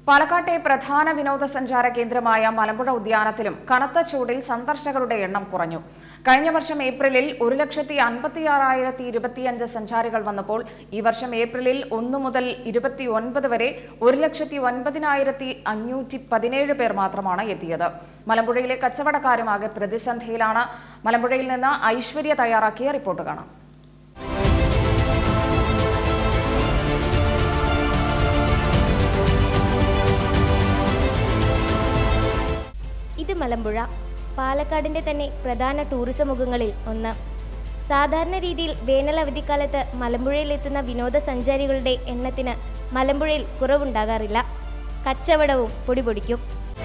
പാലക്കാട്ടെ പ്രധാന വിനോദസഞ്ചാര കേന്ദ്രമായ മലമ്പുഴ ഉദ്യാനത്തിലും കനത്ത ചൂടിൽ സന്ദർശകരുടെ എണ്ണം കുറഞ്ഞു കഴിഞ്ഞ വർഷം ഏപ്രിലിൽ ഒരു ലക്ഷത്തി അൻപത്തിയാറായിരത്തി ഇരുപത്തിയഞ്ച് സഞ്ചാരികൾ വന്നപ്പോൾ ഈ വർഷം ഏപ്രിലിൽ ഒന്ന് മുതൽ ഇരുപത്തി ഒൻപത് വരെ ഒരു ലക്ഷത്തി ഒൻപതിനായിരത്തി അഞ്ഞൂറ്റി പതിനേഴ് പേർ മാത്രമാണ് എത്തിയത് മലമ്പുഴയിലെ കച്ചവടക്കാരുമാകെ പ്രതിസന്ധിയിലാണ് മലമ്പുഴയിൽ നിന്ന് ഐശ്വര്യ തയ്യാറാക്കിയ റിപ്പോർട്ട് കാണാം ഇത് മലമ്പുഴ പാലക്കാടിന്റെ തന്നെ പ്രധാന ടൂറിസം മുഖങ്ങളിൽ ഒന്ന് സാധാരണ രീതിയിൽ വേനൽ അവധിക്കാലത്ത് മലമ്പുഴയിൽ എത്തുന്ന വിനോദസഞ്ചാരികളുടെ എണ്ണത്തിന് മലമ്പുഴയിൽ കുറവുണ്ടാകാറില്ല കച്ചവടവും പൊടിപൊടിക്കും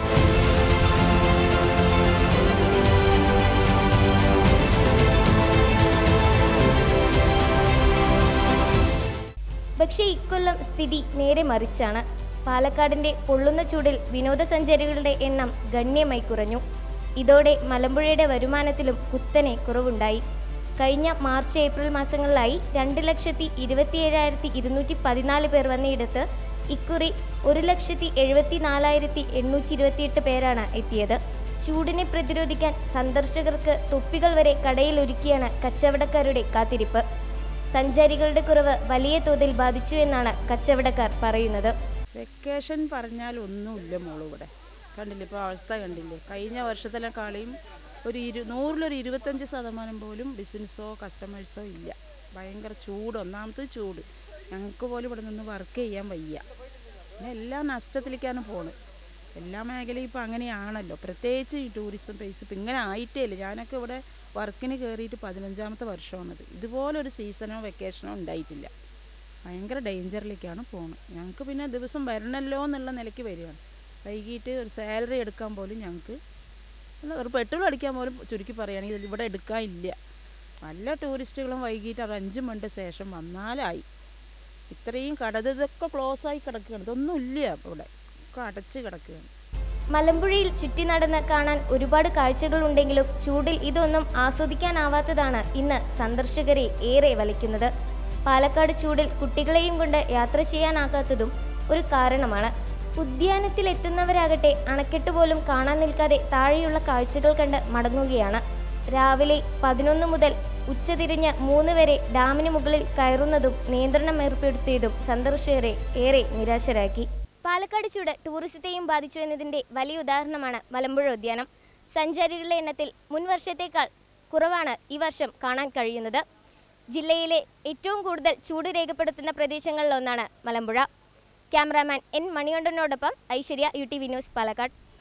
പക്ഷേ ഇക്കൊല്ലം സ്ഥിതി നേരെ മറിച്ചാണ് പാലക്കാടിന്റെ പൊള്ളുന്ന ചൂടിൽ വിനോദസഞ്ചാരികളുടെ എണ്ണം ഗണ്യമായി കുറഞ്ഞു ഇതോടെ മലമ്പുഴയുടെ വരുമാനത്തിലും കുത്തനെ കുറവുണ്ടായി കഴിഞ്ഞ മാർച്ച് ഏപ്രിൽ മാസങ്ങളിലായി രണ്ട് ലക്ഷത്തി ഇരുപത്തിയേഴായിരത്തി ഇരുന്നൂറ്റി പതിനാല് പേർ വന്നയിടത്ത് ഇക്കുറി ഒരു ലക്ഷത്തി എഴുപത്തി നാലായിരത്തി എണ്ണൂറ്റി ഇരുപത്തിയെട്ട് പേരാണ് എത്തിയത് ചൂടിനെ പ്രതിരോധിക്കാൻ സന്ദർശകർക്ക് തൊപ്പികൾ വരെ കടയിൽ ഒരുക്കിയാണ് കച്ചവടക്കാരുടെ കാത്തിരിപ്പ് സഞ്ചാരികളുടെ കുറവ് വലിയ തോതിൽ ബാധിച്ചു എന്നാണ് കച്ചവടക്കാർ പറയുന്നത് വെക്കേഷൻ പറഞ്ഞാൽ ഒന്നുമില്ല മോള് ഇവിടെ കണ്ടില്ലേ ഇപ്പോൾ അവസ്ഥ കണ്ടില്ലേ കഴിഞ്ഞ വർഷത്തിനെക്കാളിയും ഒരു ഇരു നൂറിലൊരു ഇരുപത്തഞ്ച് ശതമാനം പോലും ബിസിനസ്സോ കസ്റ്റമേഴ്സോ ഇല്ല ഭയങ്കര ചൂട് ഒന്നാമത്തെ ചൂട് ഞങ്ങൾക്ക് പോലും ഇവിടെ നിന്ന് വർക്ക് ചെയ്യാൻ വയ്യ പിന്നെ എല്ലാം നഷ്ടത്തിലേക്കാണ് പോണത് എല്ലാ മേഖലയും ഇപ്പോൾ അങ്ങനെയാണല്ലോ പ്രത്യേകിച്ച് ഈ ടൂറിസം പ്ലേസ് ഇപ്പം ഇങ്ങനെ ആയിട്ടേ ഇല്ല ഞാനൊക്കെ ഇവിടെ വർക്കിന് കയറിയിട്ട് പതിനഞ്ചാമത്തെ വർഷമാണത് ഇതുപോലൊരു സീസണോ വെക്കേഷനോ ഉണ്ടായിട്ടില്ല ഭയങ്കര ഡേഞ്ചറിലേക്കാണ് പോകുന്നത് ഞങ്ങൾക്ക് പിന്നെ ദിവസം വരണമല്ലോ എന്നുള്ള നിലയ്ക്ക് വരികയാണ് വൈകിട്ട് ഒരു സാലറി എടുക്കാൻ പോലും ഞങ്ങൾക്ക് അല്ല, ഒരു പെട്രോൾ അടിക്കാൻ പോലും ചുരുക്കി പറയുകയാണെങ്കിൽ ഇവിടെ എടുക്കാനില്ല നല്ല ടൂറിസ്റ്റുകളും വൈകിട്ട് ഒരു അഞ്ച് മണിൻ്റെ ശേഷം വന്നാലായി ഇത്രയും കട ഇതൊക്കെ ക്ലോസ് ആയി കിടക്കുകയാണ് ഇതൊന്നും ഇല്ല ഇപ്പൊ ഇവിടെ ഒക്കെ അടച്ച് കിടക്കുകയാണ് മലമ്പുഴയിൽ ചുറ്റി നടന്ന് കാണാൻ ഒരുപാട് കാഴ്ചകൾ ഉണ്ടെങ്കിലും ചൂടിൽ ഇതൊന്നും ആസ്വദിക്കാനാവാത്തതാണ് ഇന്ന് സന്ദർശകരെ ഏറെ വലയ്ക്കുന്നത് പാലക്കാട് ചൂടിൽ കുട്ടികളെയും കൊണ്ട് യാത്ര ചെയ്യാനാകാത്തതും ഒരു കാരണമാണ് ഉദ്യാനത്തിൽ എത്തുന്നവരാകട്ടെ അണക്കെട്ട് പോലും കാണാൻ നിൽക്കാതെ താഴെയുള്ള കാഴ്ചകൾ കണ്ട് മടങ്ങുകയാണ് രാവിലെ പതിനൊന്ന് മുതൽ ഉച്ചതിരിഞ്ഞ് മൂന്ന് വരെ ഡാമിന് മുകളിൽ കയറുന്നതും നിയന്ത്രണം ഏർപ്പെടുത്തിയതും സന്ദർശകരെ ഏറെ നിരാശരാക്കി പാലക്കാട് ചൂട് ടൂറിസത്തെയും ബാധിച്ചു എന്നതിന്റെ വലിയ ഉദാഹരണമാണ് മലമ്പുഴ ഉദ്യാനം സഞ്ചാരികളുടെ എണ്ണത്തിൽ മുൻ വർഷത്തേക്കാൾ കുറവാണ് ഈ വർഷം കാണാൻ കഴിയുന്നത് ജില്ലയിലെ ഏറ്റവും കൂടുതൽ ചൂട് രേഖപ്പെടുത്തുന്ന പ്രദേശങ്ങളിലൊന്നാണ് മലമ്പുഴ ക്യാമറാമാൻ എൻ മണികണ്ഠനോടൊപ്പം Aishwarya U T V news Palakkad